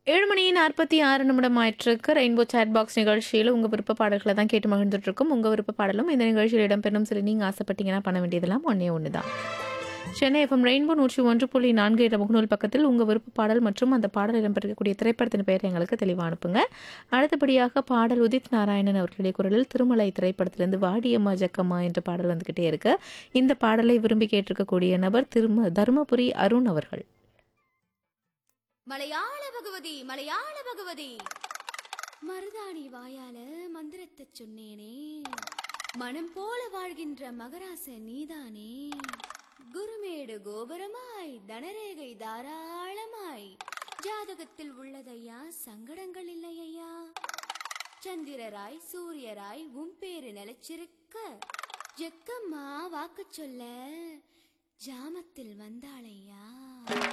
ஏழு மணி நாற்பத்தி ஆறு நிமிடம் ஆயிட்டிருக்கு ரெயின்போ சேட் பாக்ஸ் நிகழ்ச்சியில் உங்கள் விருப்ப பாடல்களை தான் கேட்டு மகிழ்ந்துட்டு இருக்கோம் உங்கள் விருப்ப பாடலும் இந்த நிகழ்ச்சியில் இடம்பெறும் சொல்லி நீங்கள் ஆசைப்பட்டீங்கன்னா பண்ண வேண்டியதெல்லாம் ஒன்றே ஒன்று தான் சென்னை எஃப்எம் ரெயின்போ நூற்றி ஒன்று புள்ளி நான்கு என்ற முகநூல் பக்கத்தில் உங்கள் விருப்ப பாடல் மற்றும் அந்த பாடல் இடம்பெறக்கூடிய திரைப்படத்தின் பெயரை எங்களுக்கு தெளிவாக அனுப்புங்க அடுத்தபடியாக பாடல் உதித் நாராயணன் அவர்களுடைய குரலில் திருமலை திரைப்படத்திலிருந்து வாடியம்மா ஜக்கம்மா என்ற பாடல் வந்துக்கிட்டே இருக்கு இந்த பாடலை விரும்பி கேட்டிருக்கக்கூடிய நபர் திரும தருமபுரி அருண் அவர்கள் மலையாள பகவதி மலையாள பகவதி மருதாணி வாயால மந்திரத்தை சொன்னேனே மனம் போல வாழ்கின்ற மகராச நீதானே குருமேடு கோபுரமாய் தனரேகை தாராளமாய் ஜாதகத்தில் உள்ளதையா சங்கடங்கள் இல்லையா சந்திரராய் சூரியராய் உன் பேரு நிலைச்சிருக்க ஜக்கம்மா வாக்கு சொல்ல ஜாமத்தில் வந்தாளையா